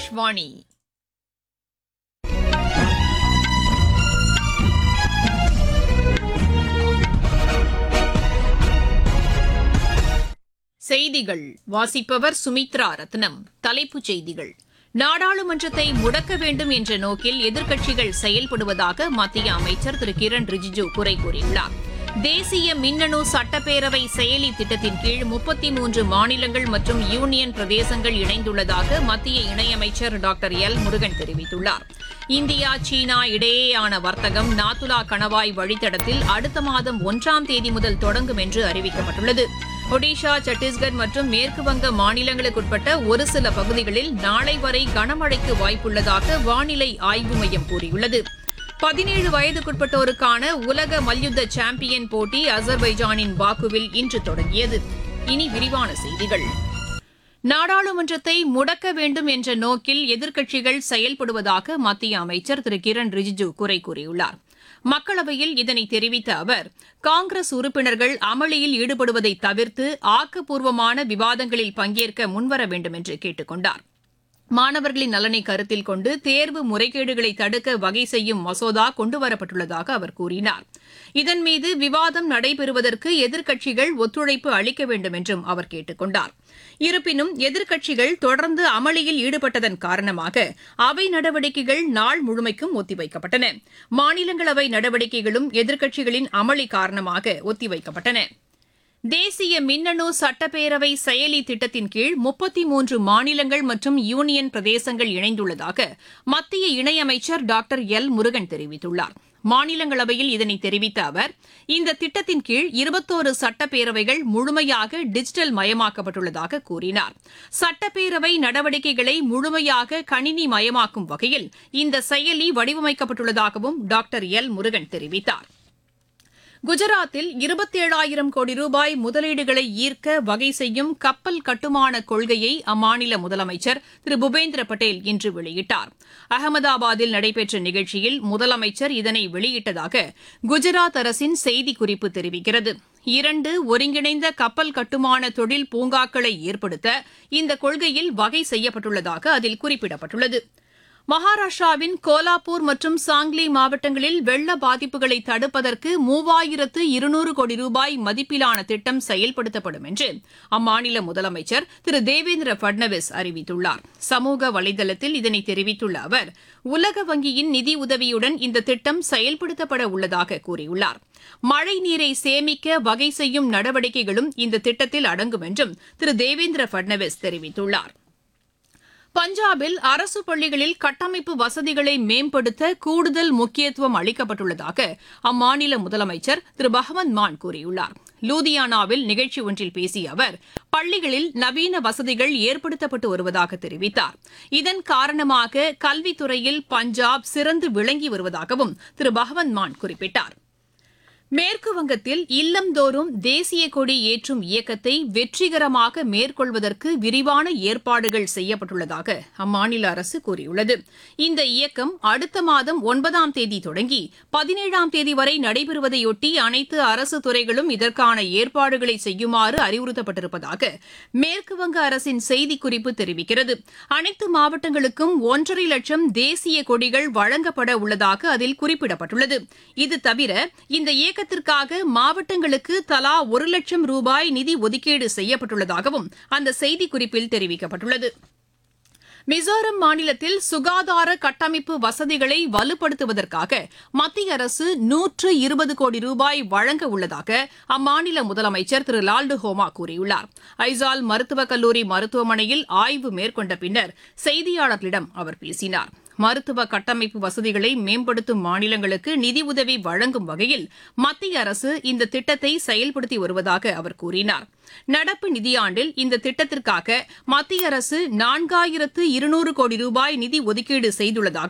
ஆகாஷ்வாணி செய்திகள் வாசிப்பவர் சுமித்ரா ரத்னம் தலைப்புச் செய்திகள் நாடாளுமன்றத்தை முடக்க வேண்டும் என்ற நோக்கில் எதிர்க்கட்சிகள் செயல்படுவதாக மத்திய அமைச்சர் திரு கிரண் ரிஜிஜு குறை கூறியுள்ளார் தேசிய மின்னணு சட்டப்பேரவை செயலி திட்டத்தின் கீழ் முப்பத்தி மூன்று மாநிலங்கள் மற்றும் யூனியன் பிரதேசங்கள் இணைந்துள்ளதாக மத்திய இணையமைச்சர் டாக்டர் எல் முருகன் தெரிவித்துள்ளார் இந்தியா சீனா இடையேயான வர்த்தகம் நாத்துலா கணவாய் வழித்தடத்தில் அடுத்த மாதம் ஒன்றாம் தேதி முதல் தொடங்கும் என்று அறிவிக்கப்பட்டுள்ளது ஒடிஷா சத்தீஸ்கர் மற்றும் மேற்குவங்க மாநிலங்களுக்குட்பட்ட ஒரு சில பகுதிகளில் நாளை வரை கனமழைக்கு வாய்ப்புள்ளதாக வானிலை ஆய்வு மையம் கூறியுள்ளது பதினேழு வயதுக்குட்பட்டோருக்கான உலக மல்யுத்த சாம்பியன் போட்டி அசர்பைஜானின் பாக்குவில் இன்று தொடங்கியது இனி விரிவான செய்திகள் நாடாளுமன்றத்தை முடக்க வேண்டும் என்ற நோக்கில் எதிர்க்கட்சிகள் செயல்படுவதாக மத்திய அமைச்சர் திரு கிரண் ரிஜிஜு குறை கூறியுள்ளார் மக்களவையில் இதனை தெரிவித்த அவர் காங்கிரஸ் உறுப்பினர்கள் அமளியில் ஈடுபடுவதை தவிர்த்து ஆக்கப்பூர்வமான விவாதங்களில் பங்கேற்க முன்வர வேண்டும் என்று கேட்டுக் கொண்டார் மாணவர்களின் நலனை கருத்தில் கொண்டு தேர்வு முறைகேடுகளை தடுக்க வகை செய்யும் மசோதா கொண்டுவரப்பட்டுள்ளதாக அவர் கூறினார் இதன் மீது விவாதம் நடைபெறுவதற்கு எதிர்க்கட்சிகள் ஒத்துழைப்பு அளிக்க வேண்டும் என்றும் அவர் கேட்டுக் கொண்டார் இருப்பினும் எதிர்க்கட்சிகள் தொடர்ந்து அமளியில் ஈடுபட்டதன் காரணமாக அவை நடவடிக்கைகள் நாள் முழுமைக்கும் ஒத்திவைக்கப்பட்டன மாநிலங்களவை நடவடிக்கைகளும் எதிர்க்கட்சிகளின் அமளி காரணமாக ஒத்திவைக்கப்பட்டன தேசிய மின்னணு சட்டப்பேரவை செயலி திட்டத்தின் கீழ் முப்பத்தி மூன்று மாநிலங்கள் மற்றும் யூனியன் பிரதேசங்கள் இணைந்துள்ளதாக மத்திய இணையமைச்சர் டாக்டர் எல் முருகன் தெரிவித்துள்ளார் மாநிலங்களவையில் இதனை தெரிவித்த அவர் இந்த திட்டத்தின் கீழ் இருபத்தோரு சட்டப்பேரவைகள் முழுமையாக டிஜிட்டல் மயமாக்கப்பட்டுள்ளதாக கூறினார் சட்டப்பேரவை நடவடிக்கைகளை முழுமையாக கணினி மயமாக்கும் வகையில் இந்த செயலி வடிவமைக்கப்பட்டுள்ளதாகவும் டாக்டர் எல் முருகன் தெரிவித்தார் குஜராத்தில் இருபத்தேழாயிரம் கோடி ரூபாய் முதலீடுகளை ஈர்க்க வகை செய்யும் கப்பல் கட்டுமான கொள்கையை அம்மாநில முதலமைச்சர் திரு பூபேந்திர பட்டேல் இன்று வெளியிட்டார் அகமதாபாத்தில் நடைபெற்ற நிகழ்ச்சியில் முதலமைச்சர் இதனை வெளியிட்டதாக குஜராத் அரசின் செய்திக்குறிப்பு தெரிவிக்கிறது இரண்டு ஒருங்கிணைந்த கப்பல் கட்டுமான தொழில் பூங்காக்களை ஏற்படுத்த இந்த கொள்கையில் வகை செய்யப்பட்டுள்ளதாக அதில் குறிப்பிடப்பட்டுள்ளது மகாராஷ்டிராவின் கோலாப்பூர் மற்றும் சாங்லி மாவட்டங்களில் வெள்ள பாதிப்புகளை தடுப்பதற்கு மூவாயிரத்து இருநூறு கோடி ரூபாய் மதிப்பிலான திட்டம் செயல்படுத்தப்படும் என்று அம்மாநில முதலமைச்சர் திரு தேவேந்திர பட்னவிஸ் அறிவித்துள்ளார் சமூக வலைதளத்தில் இதனை தெரிவித்துள்ள அவர் உலக வங்கியின் நிதி உதவியுடன் இந்த திட்டம் செயல்படுத்தப்பட உள்ளதாக கூறியுள்ளார் மழை நீரை சேமிக்க வகை செய்யும் நடவடிக்கைகளும் இந்த திட்டத்தில் அடங்கும் என்றும் திரு தேவேந்திர பட்னவிஸ் தெரிவித்துள்ளார் பஞ்சாபில் அரசு பள்ளிகளில் கட்டமைப்பு வசதிகளை மேம்படுத்த கூடுதல் முக்கியத்துவம் அளிக்கப்பட்டுள்ளதாக அம்மாநில முதலமைச்சர் திரு பகவந்த் மான் கூறியுள்ளார் லூதியானாவில் நிகழ்ச்சி ஒன்றில் பேசிய அவர் பள்ளிகளில் நவீன வசதிகள் ஏற்படுத்தப்பட்டு வருவதாக தெரிவித்தார் இதன் காரணமாக கல்வித்துறையில் பஞ்சாப் சிறந்து விளங்கி வருவதாகவும் திரு பகவந்த் மான் குறிப்பிட்டார் மேற்கு வங்கத்தில் இல்லந்தோறும் தேசிய கொடி ஏற்றும் இயக்கத்தை வெற்றிகரமாக மேற்கொள்வதற்கு விரிவான ஏற்பாடுகள் செய்யப்பட்டுள்ளதாக அம்மாநில அரசு கூறியுள்ளது இந்த இயக்கம் அடுத்த மாதம் ஒன்பதாம் தேதி தொடங்கி பதினேழாம் தேதி வரை நடைபெறுவதையொட்டி அனைத்து அரசு துறைகளும் இதற்கான ஏற்பாடுகளை செய்யுமாறு அறிவுறுத்தப்பட்டிருப்பதாக மேற்குவங்க அரசின் செய்திக்குறிப்பு தெரிவிக்கிறது அனைத்து மாவட்டங்களுக்கும் ஒன்றரை லட்சம் தேசிய கொடிகள் வழங்கப்பட உள்ளதாக அதில் குறிப்பிடப்பட்டுள்ளது இது தவிர இந்த இயக்கத்திற்காக மாவட்டங்களுக்கு தலா ஒரு லட்சம் ரூபாய் நிதி ஒதுக்கீடு செய்யப்பட்டுள்ளதாகவும் அந்த செய்திக்குறிப்பில் தெரிவிக்கப்பட்டுள்ளது மிசோரம் மாநிலத்தில் சுகாதார கட்டமைப்பு வசதிகளை வலுப்படுத்துவதற்காக மத்திய அரசு நூற்று இருபது கோடி ரூபாய் வழங்க உள்ளதாக அம்மாநில முதலமைச்சர் திரு லால்டு ஹோமா கூறியுள்ளார் ஐசால் மருத்துவக் கல்லூரி மருத்துவமனையில் ஆய்வு மேற்கொண்ட பின்னர் செய்தியாளர்களிடம் அவர் பேசினார் மருத்துவ கட்டமைப்பு வசதிகளை மேம்படுத்தும் மாநிலங்களுக்கு நிதியுதவி வழங்கும் வகையில் மத்திய அரசு இந்த திட்டத்தை செயல்படுத்தி வருவதாக அவர் கூறினார் நடப்பு நிதியாண்டில் இந்த திட்டத்திற்காக மத்திய அரசு நான்காயிரத்து இருநூறு கோடி ரூபாய் நிதி ஒதுக்கீடு செய்துள்ளதாக